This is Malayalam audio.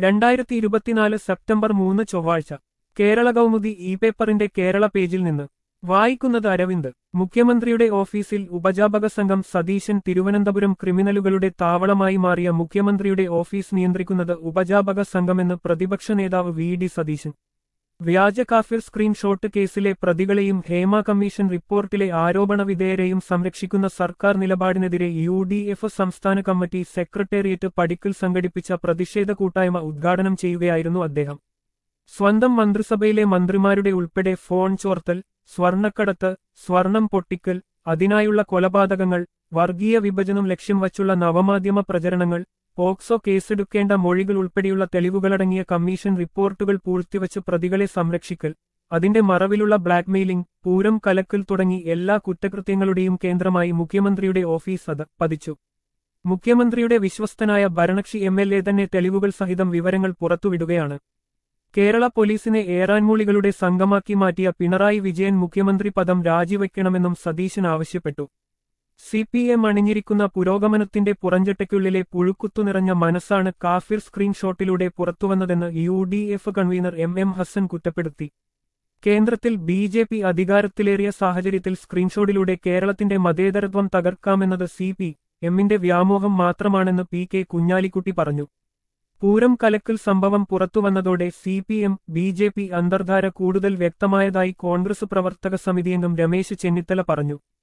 രണ്ടായിരത്തി ഇരുപത്തിനാല് സെപ്റ്റംബർ മൂന്ന് ചൊവ്വാഴ്ച കേരള കൗമുദി ഇ പേപ്പറിന്റെ കേരള പേജിൽ നിന്ന് വായിക്കുന്നത് അരവിന്ദ് മുഖ്യമന്ത്രിയുടെ ഓഫീസിൽ ഉപജാപക സംഘം സതീശൻ തിരുവനന്തപുരം ക്രിമിനലുകളുടെ താവളമായി മാറിയ മുഖ്യമന്ത്രിയുടെ ഓഫീസ് നിയന്ത്രിക്കുന്നത് ഉപജാപക സംഘമെന്ന് പ്രതിപക്ഷ നേതാവ് വി ഡി സതീശൻ വ്യാജ കാഫിർ സ്ക്രീൻഷോട്ട് കേസിലെ പ്രതികളെയും ഹേമ കമ്മീഷൻ റിപ്പോർട്ടിലെ ആരോപണ വിധേയരെയും സംരക്ഷിക്കുന്ന സർക്കാർ നിലപാടിനെതിരെ യു ഡി എഫ് സംസ്ഥാന കമ്മിറ്റി സെക്രട്ടേറിയറ്റ് പടിക്കൽ സംഘടിപ്പിച്ച പ്രതിഷേധ കൂട്ടായ്മ ഉദ്ഘാടനം ചെയ്യുകയായിരുന്നു അദ്ദേഹം സ്വന്തം മന്ത്രിസഭയിലെ മന്ത്രിമാരുടെ ഉൾപ്പെടെ ഫോൺ ചോർത്തൽ സ്വർണ്ണക്കടത്ത് സ്വർണം പൊട്ടിക്കൽ അതിനായുള്ള കൊലപാതകങ്ങൾ വർഗീയ വിഭജനം ലക്ഷ്യം വച്ചുള്ള നവമാധ്യമ പ്രചരണങ്ങൾ പോക്സോ കേസെടുക്കേണ്ട മൊഴികൾ ഉൾപ്പെടെയുള്ള തെളിവുകളടങ്ങിയ കമ്മീഷൻ റിപ്പോർട്ടുകൾ പൂഴ്ത്തിവച്ച് പ്രതികളെ സംരക്ഷിക്കൽ അതിന്റെ മറവിലുള്ള ബ്ലാക്ക്മെയിലിംഗ് പൂരം കലക്കൽ തുടങ്ങി എല്ലാ കുറ്റകൃത്യങ്ങളുടെയും കേന്ദ്രമായി മുഖ്യമന്ത്രിയുടെ ഓഫീസ് അത് പതിച്ചു മുഖ്യമന്ത്രിയുടെ വിശ്വസ്തനായ ഭരണകക്ഷി എം എൽ എ തന്നെ തെളിവുകൾ സഹിതം വിവരങ്ങൾ പുറത്തുവിടുകയാണ് കേരള പോലീസിനെ ഏറാൻമൂളികളുടെ സംഘമാക്കി മാറ്റിയ പിണറായി വിജയൻ മുഖ്യമന്ത്രി പദം രാജിവെക്കണമെന്നും സതീശൻ ആവശ്യപ്പെട്ടു സി പി എം അണിഞ്ഞിരിക്കുന്ന പുരോഗമനത്തിന്റെ പുറഞ്ചട്ടയ്ക്കുള്ളിലെ പുഴുക്കുത്തു നിറഞ്ഞ മനസ്സാണ് കാഫിർ സ്ക്രീൻഷോട്ടിലൂടെ പുറത്തുവന്നതെന്ന് U D F convener M M Hassan കുറ്റപ്പെടുത്തി കേന്ദ്രത്തിൽ ബി ജെ പി അധികാരത്തിലേറിയ സാഹചര്യത്തിൽ സ്ക്രീൻഷോട്ടിലൂടെ കേരളത്തിന്റെ മതേതരത്വം തകർക്കാമെന്നത് സി പി എമ്മിന്റെ വ്യാമോഹം മാത്രമാണെന്ന് പി കെ കുഞ്ഞാലിക്കുട്ടി പറഞ്ഞു പൂരം കലക്കൽ സംഭവം പുറത്തുവന്നതോടെ C P M B J P അന്തർധാര കൂടുതൽ വ്യക്തമായതായി കോൺഗ്രസ് പ്രവർത്തക സമിതിയംഗം രമേശ് ചെന്നിത്തല പറഞ്ഞു